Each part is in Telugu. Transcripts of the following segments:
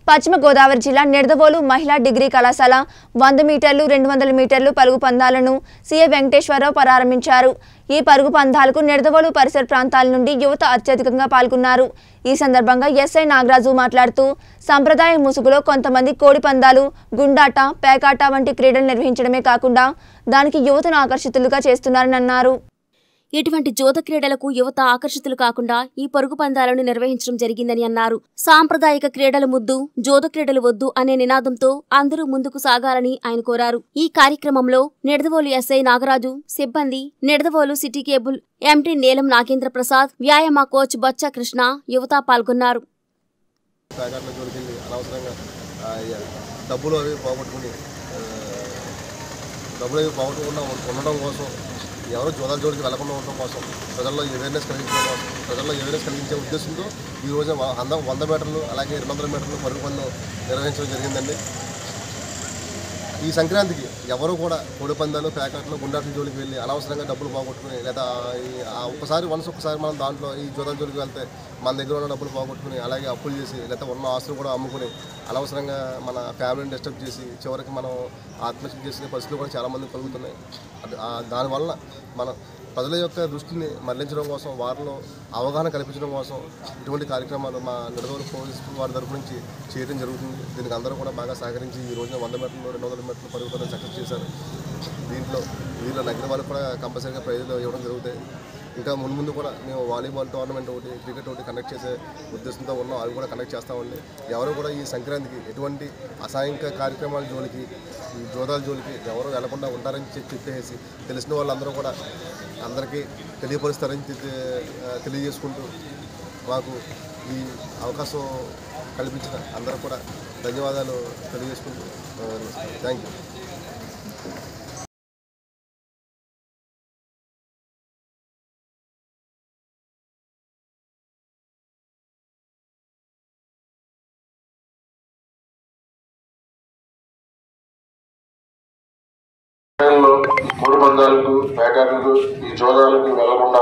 పశ్చిమ గోదావరి జిల్లా నిడదవోలు మహిళా డిగ్రీ కళాశాల వంద మీటర్లు రెండు వందల మీటర్లు పరుగు పందాలను సీఏ వెంకటేశ్వరరావు ప్రారంభించారు ఈ పరుగు పందాలకు నిడదవోలు పరిసర ప్రాంతాల నుండి యువత అత్యధికంగా పాల్గొన్నారు ఈ సందర్భంగా ఎస్ఐ నాగరాజు మాట్లాడుతూ సంప్రదాయ ముసుగులో కొంతమంది కోడి పందాలు గుండాట పేకాట వంటి క్రీడలు నిర్వహించడమే కాకుండా దానికి యువతను ఆకర్షితులుగా చేస్తున్నారని అన్నారు ఇటువంటి జోద క్రీడలకు యువత ఆకర్షితులు కాకుండా ఈ పరుగు పందాలను నిర్వహించడం జరిగిందని అన్నారు సాంప్రదాయిక క్రీడల ముద్దు జోద క్రీడలు వద్దు అనే నినాదంతో అందరూ ముందుకు సాగాలని ఆయన కోరారు ఈ కార్యక్రమంలో నిడదవోలు ఎస్ఐ నాగరాజు సిబ్బంది నిడదవోలు సిటీ కేబుల్ ఎంటీ నీలం నాగేంద్ర ప్రసాద్ వ్యాయామ కోచ్ బొచ్చ కృష్ణ యువత పాల్గొన్నారు ప్యాకెట్ల జోలికి వెళ్ళి అనవసరంగా ఆ, ఇక డబ్బులు అవి పోగొట్టుకుని ఆ, డబ్బులు అవి పోగొట్టుకుండా ఉం- ఉండడం కోసం ఎవరు జోదాల జోలికి వెళ్లకుండా ఉండడం కోసం ప్రజల్లో అవేర్నెస్ కలిగించడం కోసం ప్రజల్లో అవేర్నెస్ కలిగించే ఉద్దేశంతో ఈ రోజు వ- వంద వంద మీటర్లు అలాగే రెండు వందల మీటర్లు పరుగు పందెం నిర్వహించడం జరిగిందండి ఈ సంక్రాంతికి ఎవరు కూడా కోడి పందాలు ప్యాకెట్లు గుండాట్ల జోలికి వెళ్ళి అనవసరంగా డబ్బులు పోగొట్టుకుని లేదా ఈ ఆ ఒక్కసారి వన్స్ ఒకసారి మనం దాంట్లో ఈ జోదాల జోలికి వెళ్తే మన దగ్గర ఉన్న డబ్బులు పోగొట్టుకుని అలాగే అప్పులు చేసి లేదా ఉన్న ఆస్తులు కూడా అమ్ముకుని అనవసరంగా మన ఫ్యామిలీని డిస్టర్బ్ చేసి చివరికి మనం ఆత్మహత్య చేసే పరిస్థితులు కూడా చాలామంది కలుగుతున్నాయి అది ఆ దానివల్ల మన ప్రజల యొక్క దృష్టిని మళ్లించడం కోసం వారిలో అవగాహన కల్పించడం కోసం ఇటువంటి కార్యక్రమాలు మా నిడదవోలు పోలీస్ వారి తరపు నుంచి చేయడం జరుగుతుంది దీనికి అందరూ కూడా బాగా సహకరించి ఈ రోజున వంద మీటర్లు రెండు వందల మీటర్లు పరుగు పందెం సక్సెస్ చేశారు దీంట్లో వీళ్ళ నగిన వాళ్ళకి కూడా కంపల్సరీగా ప్రైజులు ఇవ్వడం జరుగుతాయి ఇంకా ముందు ముందు కూడా మేము వాలీబాల్ టోర్నమెంట్ ఒకటి క్రికెట్ ఒకటి కండక్ట్ చేసే ఉద్దేశంతో ఉన్నాం అవి కూడా కండక్ట్ చేస్తామండి ఎవరు కూడా ఈ సంక్రాంతికి ఎటువంటి అసాంఘిక కార్యక్రమాల జోలికి ఈ జోదాల జోలికి ఎవరు వెళ్లకుండా ఉంటారని చెప్పి చెప్పేసి తెలిసిన వాళ్ళందరూ కూడా అందరికీ తెలియపరుస్తారని తె- ఆ, తెలియజేసుకుంటూ మాకు ఈ అవకాశం కల్పించిన అందరూ కూడా ధన్యవాదాలు తెలియజేసుకుంటూ థ్యాంక్ యూ సమయంలో కోడి పందాలకు వేటాడులకు ఈ జోదాలకు వెళ్లకుండా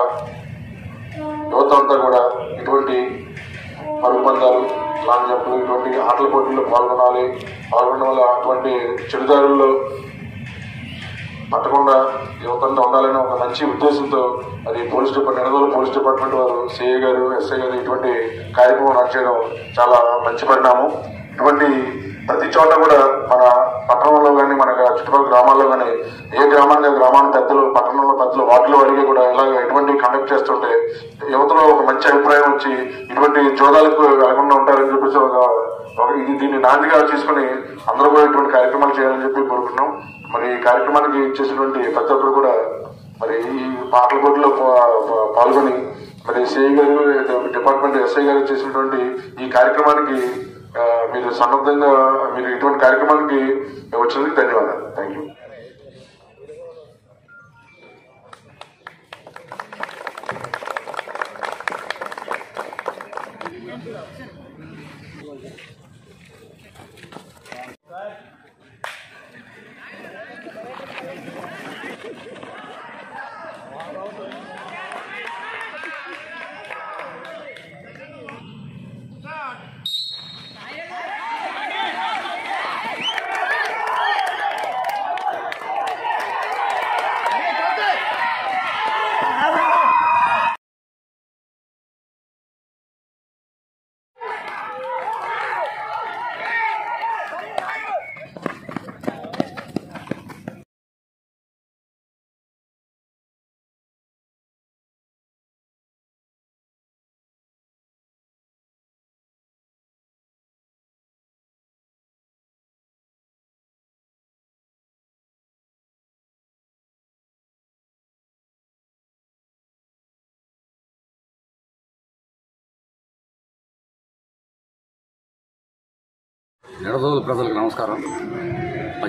యువత అంతా కూడా ఇటువంటి పరుగు పందాలు లాంగ్ జంపులు ఇటువంటి ఆటల పోటీల్లో పాల్గొనాలి పాల్గొనడం వల్ల అటువంటి చెడుదారుల్లో పట్టకుండా యువత అంతా ఉండాలని ఒక మంచి ఉద్దేశంతో అది police department Nidadavolu police department వారు సిఐ గారు ఎస్ఐ గారు ఇటువంటి కార్యక్రమం రన్ చేయడం చాలా మంచి పరిణామం ఇటువంటి ప్రతి చోట కూడా మన పట్టణంలో కానీ మన చుట్టుపక్కల గ్రామాల్లో కానీ ఏ గ్రామాన్ని గ్రామాన్ని పెద్దలు పట్టణంలో పెద్దలు వార్డులో అడిగి కూడా ఇలాగ ఎటువంటి కండక్ట్ చేస్తుంటే యువతలో ఒక మంచి అభిప్రాయం వచ్చి ఇటువంటి జోదాలకు వెళ్లకుండా ఉంటారని చెప్పేసి ఒక ఒక ఇది దీన్ని నాందిగా తీసుకుని అందరూ కూడా ఇటువంటి కార్యక్రమాలు చేయాలని చెప్పి కోరుకుంటున్నాం మరి ఈ కార్యక్రమానికి ఇచ్చేసినటువంటి ప్రతి ఒక్కరు కూడా మరి ఈ పాటల పోటీలో పా- పా- పాల్గొని మరి సిఐ గారు డిపార్ట్మెంట్ ఎస్ఐ గారు చేసినటువంటి ఈ కార్యక్రమానికి ఆ, మీరు సన్నద్ధంగా మీరు ఇటువంటి కార్యక్రమానికి వచ్చినందుకు ధన్యవాదాలు థ్యాంక్ యూ నిడదోలు ప్రజలకు నమస్కారం